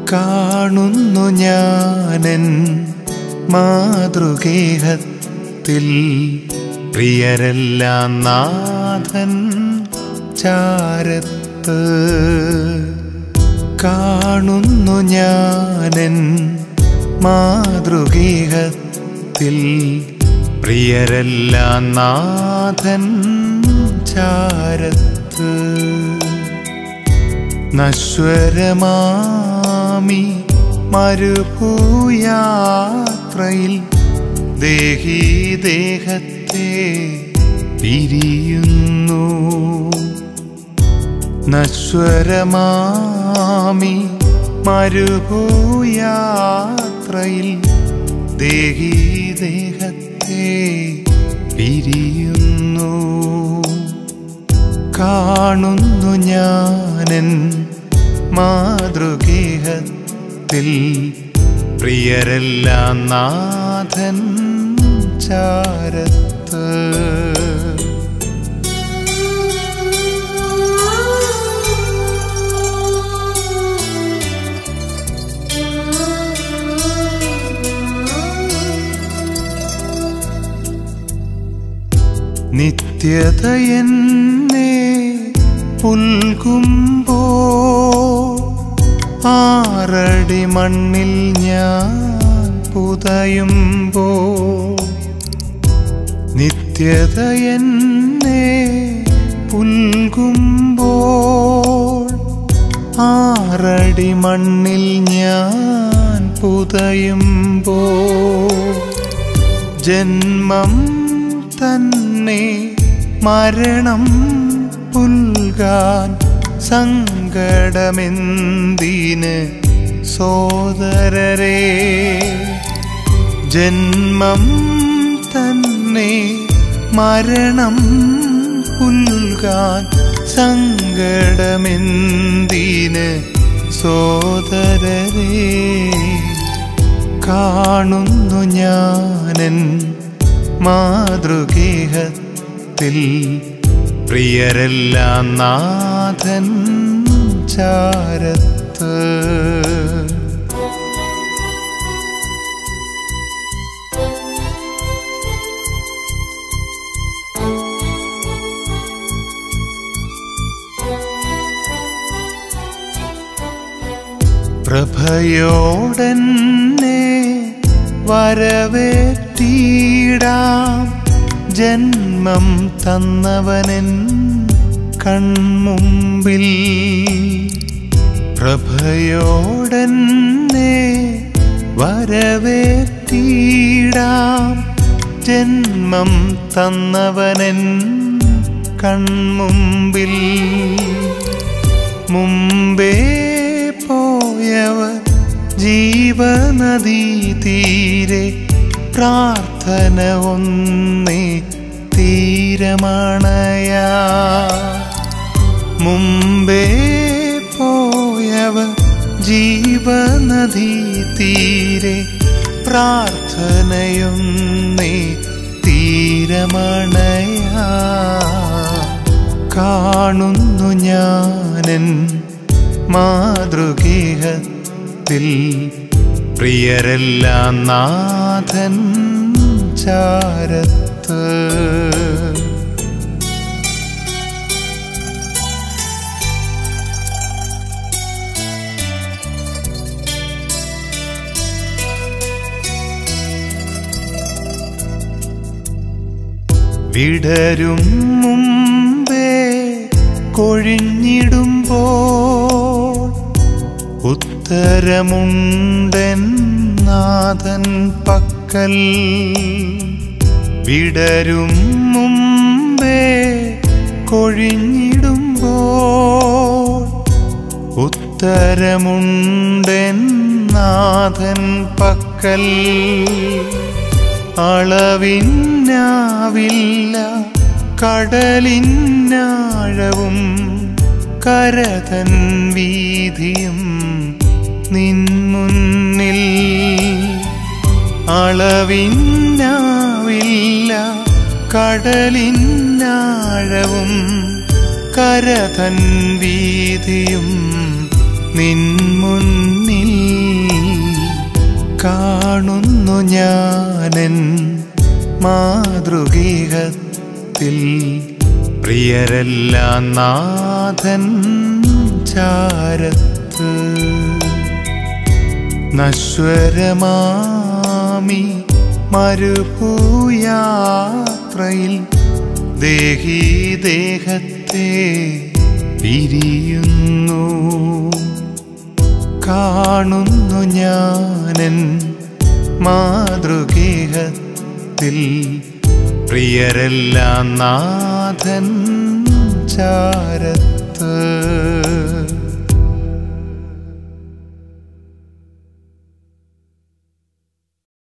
കാണുന്നു ഞാനൻ മാതൃഗേഹത്തിൽ പ്രിയരെല്ലാം നാഥൻ ചാരത്ത് കാണുന്നു ഞാനൻ മാതൃഗേഹത്തിൽ പ്രിയരെല്ലാം നാഥൻ ചാരത്ത് നശ്വരമാമി മരുഭൂയാത്രയിൽ ദേഹി ദേഹത്തെ പിരിയുന്നു നശ്വരമാമി മരുഭൂയാത്രയിൽ ദേഹി ദേഹത്തെ പിരിയുന്നു കാണുന്നു ഞാനൻ മാതൃഗേഹത്തിൽ പ്രിയരെല്ലാം നാഥൻ ചാരത്ത് നിത്യതയെന്നെ പുൽകുമ്പോ ആറടി മണ്ണിൽ ഞാൻ പുതയുമ്പോ നിത്യതയെന്നെ പുൽകുമ്പോൾ ആറടി മണ്ണിൽ ഞാൻ പുതയുമ്പോ ജന്മം തന്നെ മരണം പുൽകാൻ സങ്കടമെന്തിന് സോദരരെ ജന്മം തന്നെ മരണം പുൽകാൻ സങ്കടമെന്തിന് സോദരരെ കാണുന്നു ഞാനൻ മാതൃഗേഹത്തിൽ പ്രിയരെല്ലാം നാഥൻ ചാരത്ത് പ്രഭയോടെന്നെ വരവേറ്റിടാം ജന്മം തന്നവനൻ കൺമുമ്പിൽ പ്രഭയോടെന്നെ വരവേറ്റിടാം ജന്മം തന്നവനൻ കൺമുമ്പിൽ മുമ്പേ പോയവർ ജീവനദീ തീരെ പ്രാർത്ഥന ഒന്നേ തീരമണയാ മുമ്പേ പോയവർ ജീവനദീ തീരെ പ്രാർത്ഥനയൊന്നേ തീരമണയാ കാണുന്നു ഞാനൻ മാതൃഗേഹത്തിൽ പ്രിയരെല്ലാം നാഥൻ ചാരത്ത് വിടരും മുമ്പേ കൊഴിഞ്ഞിടുമ്പോൾ ഉത്തരമുണ്ടൻ നാഥൻ പക്കൽ വിടരും മുമ്പേ കൊഴിഞ്ഞിടുമ്പോൾ ഉത്തരമുണ്ടൻ നാഥൻ പക്കൽ അളവിന്നാവില്ല കടലിന്നാഴവും കരതൻ വീതിയും നിൻ മുന്നിൽ അളവിന്നാവില്ല കടലിന്നാഴവും കരതൻ വീതിയും നിൻ മുന്നിൽ കാണുന്നു ഞാനൻ മാതൃകീകത്തിൽ പ്രിയരെല്ലാം നാഥൻ ചാരത്ത് നശ്വരമാമി മരുഭൂയാത്രയിൽ ദേഹി ദേഹത്തെ പിരിയുന്നു കാണുന്നു ഞാനൻ മാതൃകേഹത്തിൽ പ്രിയരെല്ലാം നാഥൻ ചാരത്ത്